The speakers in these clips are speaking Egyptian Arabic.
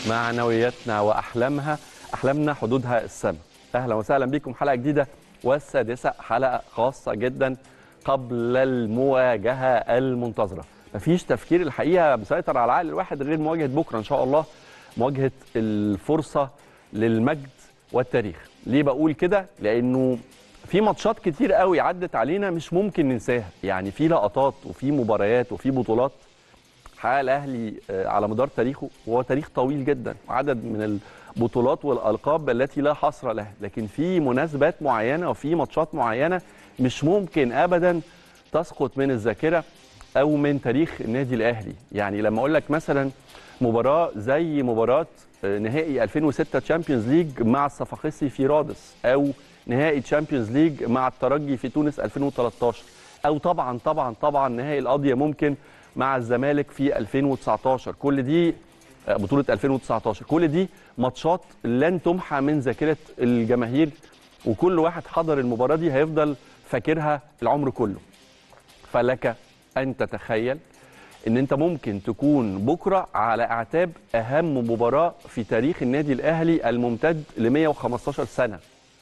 معنوياتنا واحلامها احلامنا حدودها السماء اهلا وسهلا بكم حلقه جديده والسادسه حلقه خاصه جدا قبل المواجهه المنتظره مفيش تفكير الحقيقه مسيطر على عقل الواحد غير مواجهه بكره ان شاء الله مواجهه الفرصه للمجد والتاريخ ليه بقول كده لانه في ماتشات كتير قوي عدت علينا مش ممكن ننساها يعني في لقطات وفي مباريات وفي بطولات حقق الاهلي على مدار تاريخه وهو تاريخ طويل جدا وعدد من البطولات والالقاب التي لا حصر لها لكن في مناسبات معينه وفي ماتشات معينه مش ممكن ابدا تسقط من الذاكره او من تاريخ النادي الاهلي يعني لما اقول لك مثلا مباراه زي مباراه نهائي 2006 تشامبيونز ليج مع الصفاقسي في رادس او نهائي تشامبيونز ليج مع الترجي في تونس 2013 او طبعا طبعا طبعا نهائي القضيه ممكن مع الزمالك في 2019 كل دي بطوله 2019 كل دي ماتشات لن تمحى من ذاكره الجماهير وكل واحد حضر المباراه دي هيفضل فاكرها العمر كله فلك ان تتخيل ان انت ممكن تكون بكره على اعتاب اهم مباراه في تاريخ النادي الاهلي الممتد ل 115 سنه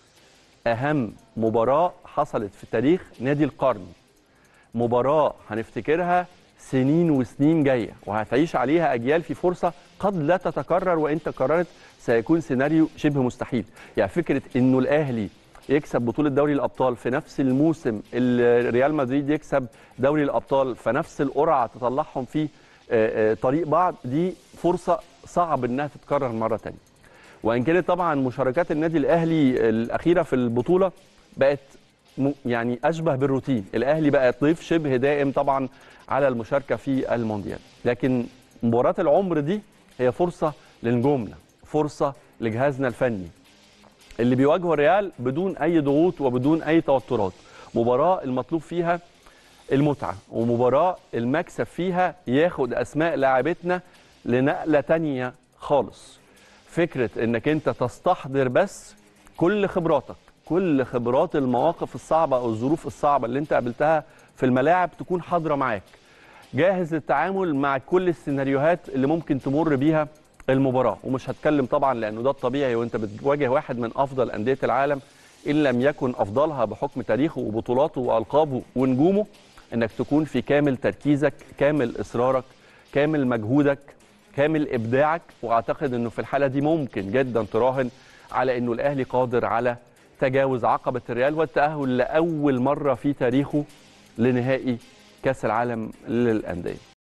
اهم مباراه حصلت في تاريخ نادي القرن مباراه هنفتكرها سنين وسنين جايه وهتعيش عليها اجيال في فرصه قد لا تتكرر وان تكررت سيكون سيناريو شبه مستحيل يعني فكره انه الاهلي يكسب بطوله دوري الابطال في نفس الموسم اللي ريال مدريد يكسب دوري الابطال في نفس القرعه تطلعهم في طريق بعض دي فرصه صعب انها تتكرر مره ثانيه وان كانت طبعا مشاركات النادي الاهلي الاخيره في البطوله بقت يعني اشبه بالروتين الاهلي بقى ضيف شبه دائم طبعا على المشاركه في المونديال لكن مباراه العمر دي هي فرصه لنجومنا فرصه لجهازنا الفني اللي بيواجهوا الريال بدون اي ضغوط وبدون اي توترات مباراه المطلوب فيها المتعه ومباراه المكسب فيها ياخد اسماء لاعبتنا لنقله تانية خالص فكره انك انت تستحضر بس كل خبراتك كل خبرات المواقف الصعبه او الظروف الصعبه اللي انت قابلتها في الملاعب تكون حاضره معاك جاهز للتعامل مع كل السيناريوهات اللي ممكن تمر بيها المباراه ومش هتكلم طبعا لانه ده الطبيعي وانت بتواجه واحد من افضل انديه العالم ان لم يكن افضلها بحكم تاريخه وبطولاته والقابه ونجومه انك تكون في كامل تركيزك كامل اصرارك كامل مجهودك كامل ابداعك واعتقد انه في الحاله دي ممكن جدا تراهن على انه الاهلي قادر على تجاوز عقبه الريال والتاهل لاول مره في تاريخه لنهائي كاس العالم للانديه